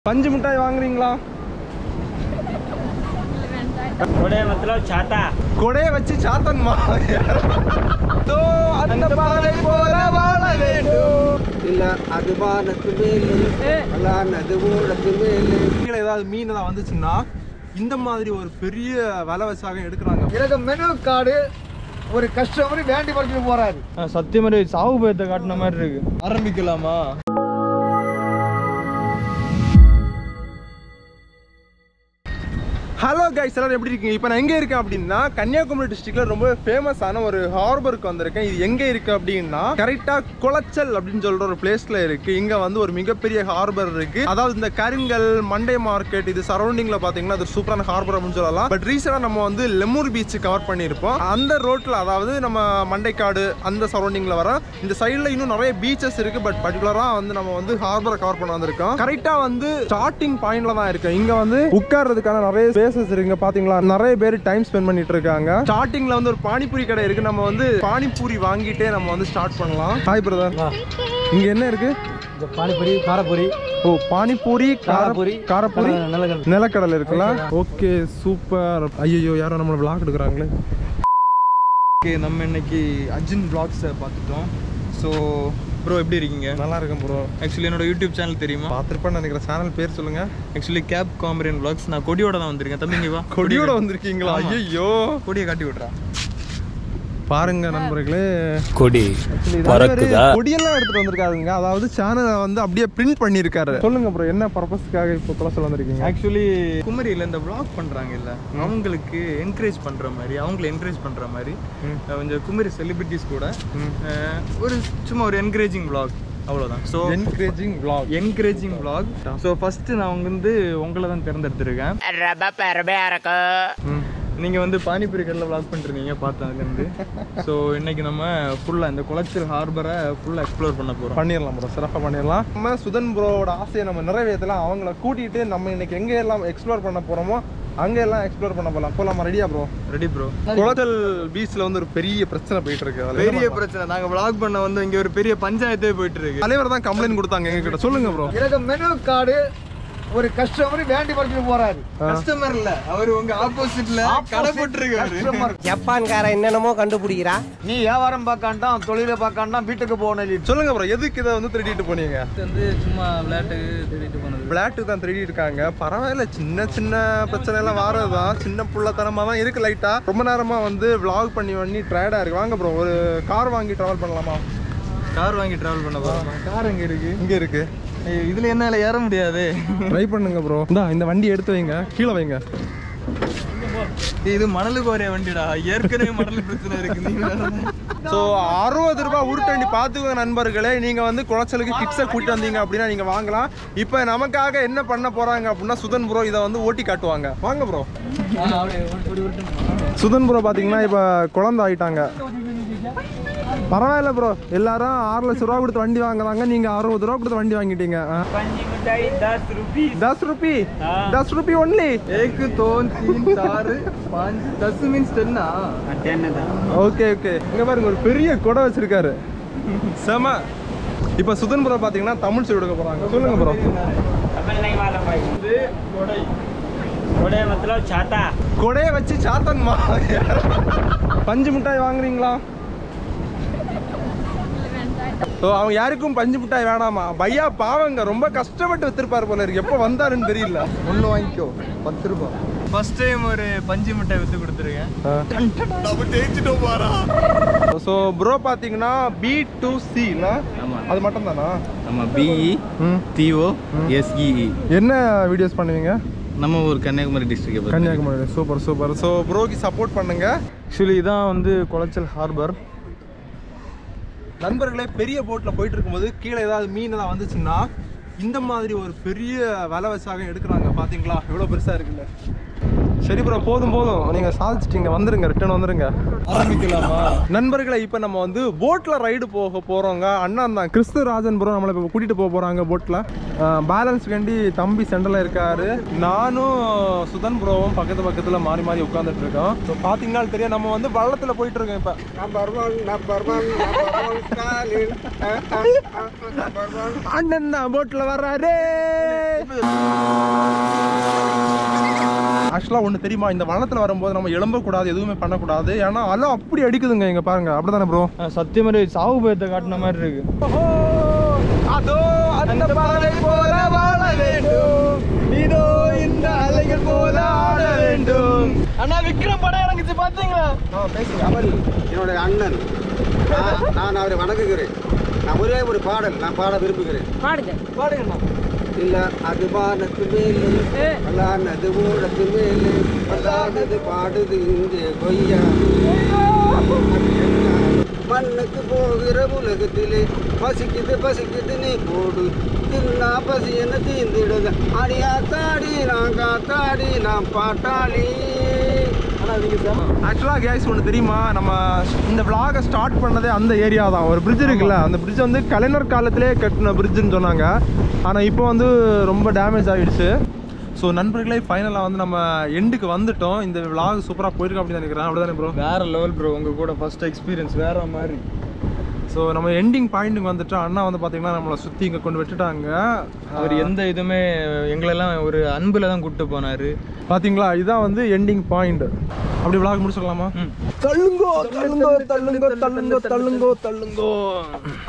பஞ்சு மிட்டாய் வாங்குறீங்களா थोड़े मतलब छाता கொடைய வச்சு சாத்தன்மா தோ அந்த பாலை போல வாழ வேண்டும் இல்ல அது வானத்து மேலே அல்லானது ஊழத்து மேலே கீழே ஏதாவது மீன் தான் வந்துச்சுன்னா இந்த மாதிரி ஒரு பெரிய வலை வச்சாக எடுக்கிறாங்க எனக்கு மெனு கார்டு ஒரு கஸ்டமர் வேண்டி பறிச்சுட்டு போறாரு சத்தியமாக சாவு பயத்தை காட்டின மாதிரி இருக்கு ஆரம்பிக்கலாமா ஹலோ கைஸ் எல்லாரும் எப்படி இருக்கீங்க இப்போ நான் எங்கே இருக்கேன் அப்படின்னா கன்னியாகுமரி டிஸ்ட்ரிக்ட்ல ரொம்ப ஃபேமஸான ஒரு ஹார்பருக்கு வந்திருக்கேன் இது எங்கே இருக்கு அப்படின்னா கரெக்டாக குளச்சல் அப்படின்னு சொல்ற ஒரு பிளேஸ்ல இருக்கு இங்க வந்து ஒரு மிகப்பெரிய ஹார்பர் இருக்கு அதாவது இந்த கருங்கல் மண்டே மார்க்கெட் இது சரௌண்டிங்ல பாத்தீங்கன்னா அது சூப்பரான ஹார்பர் அப்படின்னு சொல்லலாம் பட் ரீசெண்டாக நம்ம வந்து லெமூர் பீச் கவர் பண்ணியிருப்போம் அந்த ரோட்ல அதாவது நம்ம மண்டைக்காடு அந்த சரௌண்டிங்ல வர இந்த சைடில் இன்னும் நிறைய பீச்சஸ் இருக்கு பட் பர்டிகுலராக வந்து நம்ம வந்து ஹார்பரை கவர் பண்ண வந்திருக்கோம் கரெக்டாக வந்து ஸ்டார்டிங் பாயிண்ட்ல தான் இருக்கு இங்க வந்து உட்கார்றதுக்கான நிறைய ஸ்பேசஸ் இருக்கு பாத்தீங்களா நிறைய பேர் டைம் ஸ்பெண்ட் பண்ணிட்டு இருக்காங்க ஸ்டார்டிங்ல வந்து ஒரு பானிபூரி கடை இருக்கு நம்ம வந்து பானிபூரி வாங்கிட்டே நம்ம வந்து ஸ்டார்ட் பண்ணலாம் ஹாய் பிரதர் இங்க என்ன இருக்கு இந்த பானிபூரி காரப்பூரி ஓ பானிபூரி காரப்பூரி. காரப்பூரி நிலக்கடலை. நிலக்கடலை இருக்குல்ல ஓகே சூப்பர் ஐயோ யாரோ நம்மள vlog எடுக்கிறாங்களே ஓகே நம்ம இன்னைக்கு அர்ஜுன் vlogs-அ பார்த்துட்டோம் ஸோ ப்ரோ எப்படி இருக்கீங்க நல்லா இருக்கேன் ப்ரோ ஆக்சுவலி என்னோட யூடியூப் சேனல் தெரியுமா பார்த்துருப்பேன் நினைக்கிறேன் சேனல் பேர் சொல்லுங்க ஆக்சுவலி கேப் காமரியன் vlogs நான் கொடியோட தான் வந்திருக்கேன் தம்பி இங்க வா கொடியோட வந்திருக்கீங்களா ஆமா. ஐயோ கொடியை காட்டி விட்றா பாருங்க நண்பர்களே கொடி Actually, இது பறக்குதா? வந்து கொடியெல்லாம் எடுத்துட்டு வந்திருக்காருங்க அதாவது சேனலை வந்து அப்படியே பிரிண்ட் பண்ணியிருக்காரு சொல்லுங்க ப்ரோ என்ன பர்பஸ்க்காக இப்போ குளசல் வந்திருக்கீங்க ஆக்சுவலி குமரியில் இந்த vlog பண்றாங்க இல்ல அவங்களுக்கு என்கரேஜ் பண்ற மாதிரி அவங்கள என்கரேஜ் பண்ற மாதிரி அஹ் கொஞ்சம் குமரி செலிபிரிட்டிஸ் கூட அஹ் ஒரு சும்மா ஒரு என்கரேஜிங் vlog அவ்வளோதான் so encouraging vlog encouraging vlog so first நான் வந்து உங்களை தான் தேர்ந்தெடுத்திருக்கேன் ம். நீங்க வந்து பானிபூரி கடையில் vlog பண்ணிருந்தீங்க பார்த்தேன் அதுலேருந்து ஸோ இன்னைக்கு நம்ம ஃபுல்லா இந்த குளச்சல் ஹார்பரை ஃபுல்லா எக்ஸ்ப்ளோர் பண்ண போறோம் பண்ணிடலாம் ப்ரோ சிறப்பாக பண்ணிடலாம் நம்ம சுதன் ப்ரோவோட ஆசையை நம்ம நிறைவேற்றலாம் அவங்கள கூட்டிட்டு நம்ம இன்னைக்கு எங்க எல்லாம் எக்ஸ்ப்ளோர் பண்ண போறோமோ அங்க எல்லாம் எக்ஸ்ப்ளோர் பண்ண போகலாம் போலாமா ரெடியா ப்ரோ ரெடி ப்ரோ குளச்சல் பீச்ல வந்து ஒரு பெரிய பிரச்சனை போயிட்டு இருக்கு அதுல பெரிய என்ன பிரச்சனை நாங்க vlog பண்ண வந்து இங்க ஒரு பெரிய பஞ்சாயத்தே போயிட்டு இருக்கு தலைவர் தான் கம்ப்ளைண்ட் கொடுத்தாங்க எங்க கிட்ட சொல்லுங்க ப்ரோ எனக்கு மெனு கார்டு ஒரு கஸ்டமர் வேண்டி பறிச்சுட்டு போறாரு கஸ்டமர் இல்ல அவர் உங்க ஆப்போசிட்ல கடை போட்டுருக்காரு கஸ்டமர் ஜப்பான்காரன் என்னென்னமோ கண்டுபிடிக்கிறான் நீ வியாபாரம் பார்க்காண்டாம் தொழிலை பார்க்காண்டாம் வீட்டுக்கு போகணும் சொல்லுங்க ப்ரோ எதுக்கு இதை வந்து திருடிட்டு போனீங்க வந்து சும்மா விளையாட்டுக்கு தேடிட்டு போனது பிளாட்டு தான் திருடி இருக்காங்க பரவாயில்ல சின்ன சின்ன பிரச்சனை எல்லாம் வாரதுதான் சின்ன புள்ளத்தனமா தான் இருக்கு லைட்டா ரொம்ப நேரமா வந்து vlog பண்ணி பண்ணி ட்ரேடா இருக்கு வாங்க ப்ரோ ஒரு கார் வாங்கி டிராவல் பண்ணலாமா கார் வாங்கி டிராவல் பண்ண போறோம் கார் எங்க இருக்கு இங்க இருக்கு ஐயோ, இதுல என்னால ஏற முடியாது ட்ரை பண்ணுங்க ப்ரோ இந்தா இந்த வண்டி எடுத்து வைங்க கீழே வைங்க இது மணலுக்கு ஒரே வண்டிடா ஏற்கனவே மணல் பிரச்சனை இருக்கு நீ வேற. ஸோ அறுபது ரூபாய் உருட்டண்டி பார்த்துக்கோங்க நண்பர்களே நீங்கள் வந்து குளச்சலுக்கு கிட்ஸை கூட்டி வந்தீங்க அப்படின்னா நீங்கள் வாங்கலாம் இப்போ நமக்காக என்ன பண்ண போகிறாங்க அப்படின்னா சுதன் ப்ரோ இதை வந்து ஓட்டி காட்டுவாங்க வாங்க ப்ரோ சுதன் ப்ரோ பார்த்தீங்கன்னா இப்போ குழந்தை ஆயிட்டாங்க பரவாயில்ல ப்ரோ எல்லாரும் ஆறு லட்ச ரூபா கொடுத்து வண்டி வாங்குறாங்க நீங்கள் அறுபது ரூபா கொடுத்து வண்டி வாங்கிட்டீங்க पंजी मिठाई दस रुपीस தஸ் ருபி தஸ் ருபி ஒன்லி एक दो तीन चार पाँच दस मीन्स टेन ஓகே ஓகே இங்க பாருங்க ஒரு பெரிய குடை வச்சிருக்காரு செம இப்போ சுதன் ப்ரோ பார்த்தீங்கன்னா தமிழ் சொல்லி கொடுக்க போறாங்க சொல்லுங்க ப்ரோ तमिल नहीं मालूम भाई थोड़े मतलब छाता கொடைய வச்சு சாத்தன்மா பஞ்சு மிட்டாய் வாங்குறீங்களா ஸோ அவங்க யாருக்கும் பஞ்சு மிட்டாய் வேணாமா பையா பாவங்க ரொம்ப கஷ்டப்பட்டு வித்திருப்பாரு போல இருக்கு எப்போ வந்தாருன்னு தெரியல ஒன்று வாங்கிக்கோ பத்து ரூபாய் ஃபர்ஸ்ட் டைம் ஒரு பஞ்சு மிட்டாய் வித்து கொடுத்துருக்கேன் ஸோ ப்ரோ பார்த்தீங்கன்னா பி டு சி அது மட்டும் தானா நம்ம பிஇ ம் டிஓ எஸ்இஇ என்ன வீடியோஸ் பண்ணுவீங்க நம்ம ஒரு Kanyakumari district Kanyakumari super super so ப்ரோக்கு சப்போர்ட் பண்ணுங்க ஆக்சுவலி இதான் வந்து குளச்சல் ஹார்பர் நண்பர்களே பெரிய போட்டில் போயிட்டு இருக்கும்போது கீழே ஏதாவது மீன் ஏதாவது வந்துச்சுன்னா இந்த மாதிரி ஒரு பெரிய வலை வச்சாக எடுக்கிறாங்க பார்த்தீங்களா எவ்வளோ பெருசாக இருக்குல்ல சரி ப்ரோ போதும் போதும் நீங்க சாதிச்சிட்டீங்க வந்துருங்க ரிட்டர்ன் வந்துருங்க ஆரம்பிக்கலாமா நண்பர்களை இப்போ நம்ம வந்து போட்ல ரைடு போக போறோங்க அண்ணா தான் கிறிஸ்து ராஜன் ப்ரோ நம்மளை இப்போ கூட்டிட்டு போக போறாங்க போட்ல பேலன்ஸ் கண்டி தம்பி சென்டர்ல இருக்காரு நானும் சுதன் ப்ரோவும் பக்கத்து பக்கத்துல மாறி மாறி உட்காந்துட்டு இருக்கோம் ஸோ பாத்தீங்கன்னா தெரியும் நம்ம வந்து வள்ளத்துல போயிட்டு இருக்கோம் இப்போ number one number one number one Stalin number one அண்ணன் தான் போட்ல வர்றாரு ஆக்சுவலாக ஒன்று தெரியுமா இந்த வள்ளத்தில் வரும்போது நம்ம எழும்பக்கூடாது எதுவுமே பண்ணக்கூடாது ஏன்னா அலை அப்படி அடிக்குதுங்க இங்க பாருங்க அப்படிதானே ப்ரோ சத்தியமாரி சாவு பயத்தை காட்டின மாதிரி இருக்கு அதோ அந்த பாறை போல வாழ வேண்டும் இதோ இந்த அலைகள் போல ஆட வேண்டும் அண்ணா விக்ரம் படம் இறங்குச்சு பாத்தீங்களா அவர் என்னுடைய அண்ணன் நான் நான் அவரை வணங்குகிறேன் நான் ஒரே ஒரு பாடல் நான் பாட விரும்புகிறேன் பாடுங்கண்ணா இல்ல அது வானத்து மேலே பலானது ஊழத்து மேலே பலானது பாடுது இங்கே கொய்யா மண்ணுக்கு போகிற உலகத்திலே பசிக்குது பசிக்குது நீ போடு தின்னா பசி என்ன தீந்திடுது அடியா தாடி நான் காத்தாடி நான் பாட்டாளி ஆக்சுவலாக கேஸ் ஒன்று தெரியுமா நம்ம இந்த vlog-அ ஸ்டார்ட் பண்ணதே அந்த ஏரியா தான் ஒரு பிரிட்ஜ் இருக்குல்ல அந்த பிரிட்ஜ் வந்து கலைஞர் காலத்திலே கட்டின பிரிட்ஜுன்னு சொன்னாங்க ஆனால் இப்போ வந்து ரொம்ப டேமேஜ் ஆகிடுச்சு ஸோ நண்பர்களே ஃபைனலாக வந்து நம்ம எண்டுக்கு வந்துட்டோம் இந்த vlog சூப்பராக போயிருக்கு அப்படின்னு நினைக்கிறேன் அப்படிதானே ப்ரோ வேற லெவல் ப்ரோ உங்க கூட ஃபர்ஸ்ட் எக்ஸ்பீரியன்ஸ் வேற மாதிரி ஸோ நம்ம எண்டிங் பாயிண்ட்டுக்கு வந்துட்டோம் அண்ணா வந்து பார்த்தீங்கன்னா நம்மளை சுற்றி இங்கே கொண்டு விட்டுட்டாங்க அவர் எந்த இதுவுமே எங்களெல்லாம் ஒரு அன்புல தான் கூப்பிட்டு போனாரு பாத்தீங்களா இதுதான் வந்து எண்டிங் பாயிண்ட் அப்படி விளாக் முடிச்சிடலாமா தள்ளுங்கோ தள்ளுங்கோ தள்ளுங்கோ தள்ளுங்கோ தள்ளுங்கோ தள்ளுங்கோ